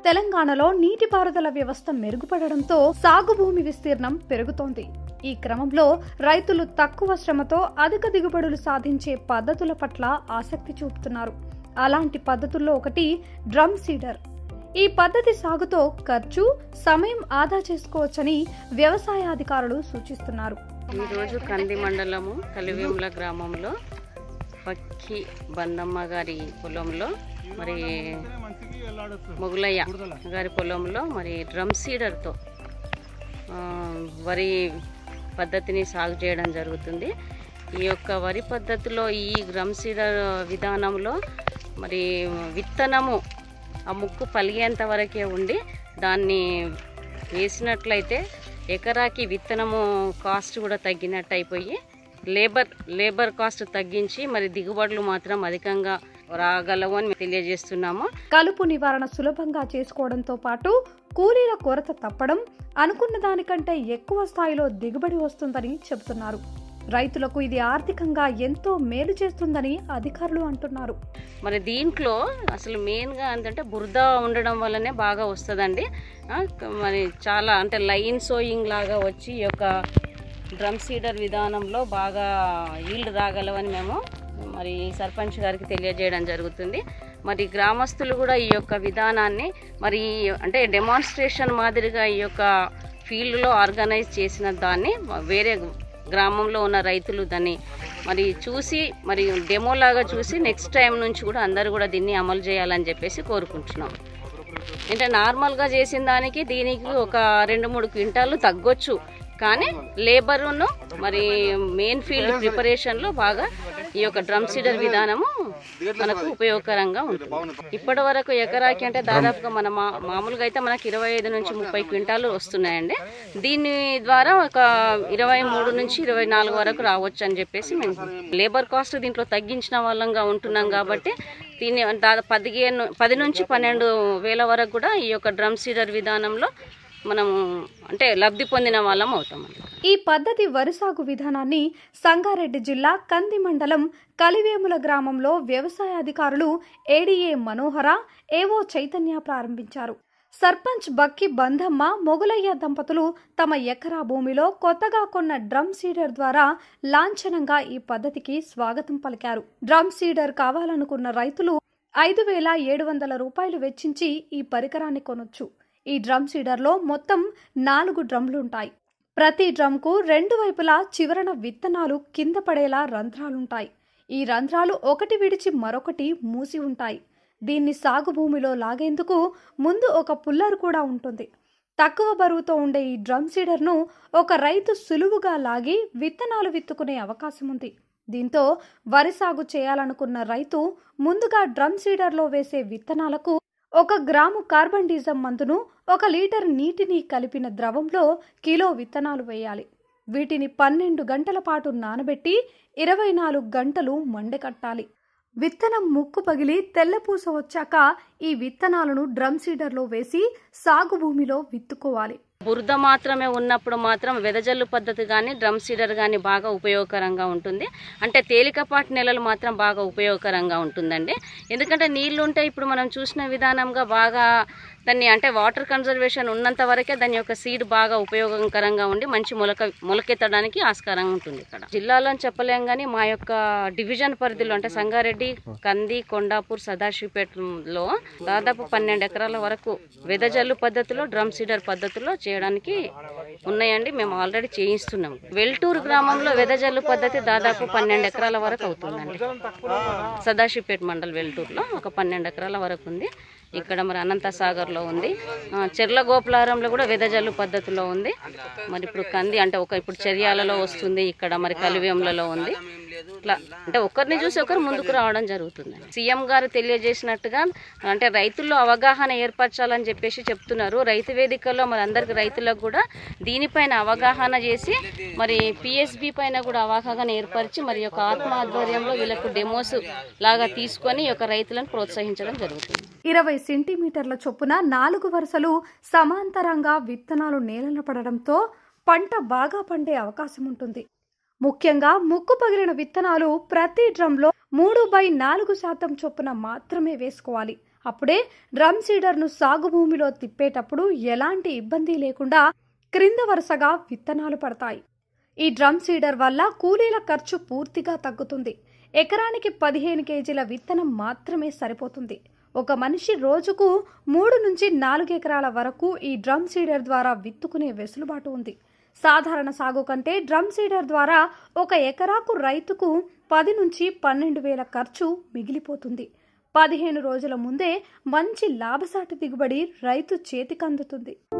తెలంగాణలో నీటిపారుదల వ్యవస్థ మెరుగుపడడంతో సాగు భూమి విస్తీర్ణం పెరుగుతోంది ఈ క్రమంలో రైతులు తక్కువ శ్రమతో అధిక దిగుబడులు సాధించే పద్ధతుల పట్ల ఆసక్తి చూపుతున్నారు అలాంటి పద్ధతుల్లో ఒకటి డ్రమ్ సీడర్ ఈ పద్ధతి సాగుతో ఖర్చు సమయం ఆదా చేసుకోవచ్చని వ్యవసాయ అధికారులు సూచిస్తున్నారు ఈరోజు కంది మండలము కలివేముల గ్రామంలో పక్కి బందమ్మ గారి పొలంలో మరి మొగులయ్య గారి పొలంలో మరి డ్రమ్ సీడర్తో ఆ, వరి పద్ధతిని సాగు చేయడం జరుగుతుంది ఈ యొక్క వరి పద్ధతిలో ఈ డ్రమ్ సీడర్ విధానంలో మరి విత్తనము ఆ ముక్కు పలిగేంత వరకే ఉండి దాన్ని వేసినట్లయితే ఎకరాకి విత్తనము కాస్ట్ కూడా తగ్గినట్టు అయిపోయి లేబర్ లేబర్ కాస్ట్ తగ్గించి మరి దిగుబడులు మాత్రం అధికంగా రాగలవు అని తెలియజేస్తున్నాము కలుపు నివారణ సులభంగా చేసుకోవడంతో పాటు కూలీల కొరత తప్పడం అనుకున్న దానికంటే ఎక్కువ స్థాయిలో దిగుబడి వస్తుందని చెబుతున్నారు రైతులకు ఇది ఆర్థికంగా ఎంతో మేలు చేస్తుందని అధికారులు అంటున్నారు మరి దీంట్లో అసలు మెయిన్గా ఏంటంటే బురద ఉండడం వల్లనే బాగా వస్తుందండి ఆ, క- మరి చాలా అంటే లైన్ సోయింగ్ లాగా వచ్చి ఈ యొక్క డ్రమ్ సీడర్ విధానంలో బాగా ఈల్డ్ రాగలవని మేము మరి సర్పంచ్ గారికి తెలియజేయడం జరుగుతుంది మరి గ్రామస్తులు కూడా ఈ యొక్క విధానాన్ని మరి అంటే డెమాన్స్ట్రేషన్ మాదిరిగా ఈ యొక్క ఫీల్డ్లో ఆర్గనైజ్ చేసిన దాన్ని వేరే గ్రామంలో ఉన్న రైతులు దాన్ని మరి చూసి మరి డెమో లాగా చూసి నెక్స్ట్ టైం నుంచి కూడా అందరూ కూడా దీన్ని అమలు చేయాలని చెప్పేసి కోరుకుంటున్నాం అంటే నార్మల్గా చేసిన దానికి దీనికి ఒక రెండు మూడు క్వింటాలు తగ్గొచ్చు కానీ లేబరును మరి మెయిన్ ఫీల్డ్ ప్రిపరేషన్లో బాగా ఈ యొక్క డ్రమ్ సీడర్ విధానము మనకు ఉపయోగకరంగా ఉంటుంది ఇప్పటి వరకు ఎకరాకి అంటే దాదాపుగా మన మా మామూలుగా అయితే మనకి ఇరవై ఐదు నుంచి ముప్పై క్వింటాలు వస్తున్నాయండి దీని ద్వారా ఒక ఇరవై మూడు నుంచి ఇరవై నాలుగు వరకు రావచ్చు అని చెప్పేసి మేము లేబర్ కాస్ట్ దీంట్లో తగ్గించిన వాళ్ళంగా ఉంటున్నాం కాబట్టి దీన్ని దాదాపు పదిహేను పది నుంచి పన్నెండు వేల వరకు కూడా ఈ యొక్క డ్రమ్ సీడర్ విధానంలో మనము అంటే లబ్ధి పొందిన వాళ్ళం అవుతామండి ఈ పద్ధతి వరి సాగు విధానాన్ని సంగారెడ్డి జిల్లా కంది మండలం కలివేముల గ్రామంలో వ్యవసాయ అధికారులు ఏడీఏ మనోహర ఏవో చైతన్య ప్రారంభించారు సర్పంచ్ బక్కి బంధమ్మ మొగులయ్య దంపతులు తమ ఎకరా భూమిలో కొత్తగా కొన్న డ్రమ్ సీడర్ ద్వారా లాంఛనంగా ఈ పద్ధతికి స్వాగతం పలికారు డ్రమ్ సీడర్ కావాలనుకున్న రైతులు ఐదు వేల ఏడు వందల రూపాయలు వెచ్చించి ఈ పరికరాన్ని కొనొచ్చు ఈ డ్రమ్ సీడర్లో మొత్తం నాలుగు డ్రమ్లుంటాయి ప్రతి డ్రమ్కు రెండు వైపులా చివరన విత్తనాలు కింద పడేలా రంధ్రాలుంటాయి ఈ రంధ్రాలు ఒకటి విడిచి మరొకటి మూసి ఉంటాయి దీన్ని సాగు భూమిలో లాగేందుకు ముందు ఒక పుల్లర్ కూడా ఉంటుంది తక్కువ బరువుతో ఉండే ఈ డ్రమ్ సీడర్ను ఒక రైతు సులువుగా లాగి విత్తనాలు విత్తుకునే అవకాశం ఉంది దీంతో వరి సాగు చేయాలనుకున్న రైతు ముందుగా డ్రమ్ సీడర్లో వేసే విత్తనాలకు ఒక గ్రాము కార్బన్ డీజం మందును ఒక లీటర్ నీటిని కలిపిన ద్రవంలో కిలో విత్తనాలు వేయాలి వీటిని పన్నెండు గంటల పాటు నానబెట్టి ఇరవై నాలుగు గంటలు మండకట్టాలి విత్తనం ముక్కు పగిలి తెల్లపూస వచ్చాక ఈ విత్తనాలను డ్రమ్ సీడర్లో వేసి సాగు భూమిలో విత్తుకోవాలి బురద మాత్రమే ఉన్నప్పుడు మాత్రం వెదజల్లు పద్ధతి కానీ డ్రమ్ సీడర్ కానీ బాగా ఉపయోగకరంగా ఉంటుంది అంటే తేలికపాటి నెలలు మాత్రం బాగా ఉపయోగకరంగా ఉంటుందండి ఎందుకంటే నీళ్లు ఉంటే ఇప్పుడు మనం చూసిన విధానంగా బాగా దాన్ని అంటే వాటర్ కన్జర్వేషన్ ఉన్నంత వరకే దాని యొక్క సీడ్ బాగా ఉపయోగకరంగా ఉండి మంచి మొలక మొలకెత్తడానికి ఆస్కారం ఉంటుంది ఇక్కడ జిల్లాలో అని చెప్పలేం కానీ మా యొక్క డివిజన్ పరిధిలో అంటే సంగారెడ్డి కంది కొండాపూర్ సదాశివపేటలో దాదాపు పన్నెండు ఎకరాల వరకు వెదజల్లు పద్ధతిలో డ్రమ్ సీడర్ పద్ధతిలో చేయడానికి ఉన్నాయండి మేము ఆల్రెడీ చేయిస్తున్నాం వెల్టూరు గ్రామంలో వెదజల్లు పద్ధతి దాదాపు పన్నెండు ఎకరాల వరకు అవుతుందండి సదాశివపేట మండల్ వెల్టూరులో ఒక పన్నెండు ఎకరాల వరకు ఉంది ఇక్కడ మరి అనంత సాగర్లో ఉంది ఆ, చెర్ల గోపులారంలో కూడా వెదజల్లు పద్ధతిలో ఉంది మరి ఇప్పుడు కంది అంటే ఒక ఇప్పుడు చర్యాలలో వస్తుంది ఇక్కడ మరి కలివ్యంలలో ఉంది ఇట్లా అంటే ఒకరిని చూసి ఒకరు ముందుకు రావడం జరుగుతుంది సీఎం గారు తెలియజేసినట్టుగా అంటే రైతుల్లో అవగాహన ఏర్పరచాలని చెప్పేసి చెప్తున్నారు రైతు వేదికల్లో మరి అందరికి రైతులకు కూడా దీనిపైన అవగాహన చేసి మరి పిఎస్బి పైన కూడా అవగాహన ఏర్పరిచి మరి యొక్క ఆత్మ ఆధ్వర్యంలో వీళ్ళకు డెమోస్ లాగా తీసుకొని ఈ యొక్క రైతులను ప్రోత్సహించడం జరుగుతుంది ఇరవై సెంటీమీటర్ల చొప్పున నాలుగు వరుసలు సమాంతరంగా విత్తనాలు నేలన పడడంతో పంట బాగా పండే అవకాశం ఉంటుంది ముఖ్యంగా ముక్కు పగిలిన విత్తనాలు ప్రతి డ్రమ్లో మూడు బై నాలుగు శాతం చొప్పున మాత్రమే వేసుకోవాలి అప్పుడే డ్రమ్ సీడర్ను సాగు భూమిలో తిప్పేటప్పుడు ఎలాంటి ఇబ్బంది లేకుండా క్రింద వరుసగా విత్తనాలు పడతాయి ఈ డ్రమ్ సీడర్ వల్ల కూలీల ఖర్చు పూర్తిగా తగ్గుతుంది ఎకరానికి పదిహేను కేజీల విత్తనం మాత్రమే సరిపోతుంది ఒక మనిషి రోజుకు మూడు నుంచి నాలుగు ఎకరాల వరకు ఈ డ్రమ్ సీడర్ ద్వారా విత్తుకునే వెసులుబాటు ఉంది సాధారణ సాగు కంటే డ్రమ్ సీడర్ ద్వారా ఒక ఎకరాకు రైతుకు పది నుంచి పన్నెండు వేల ఖర్చు మిగిలిపోతుంది పదిహేను రోజుల ముందే మంచి లాభసాటి దిగుబడి రైతు చేతికందుతుంది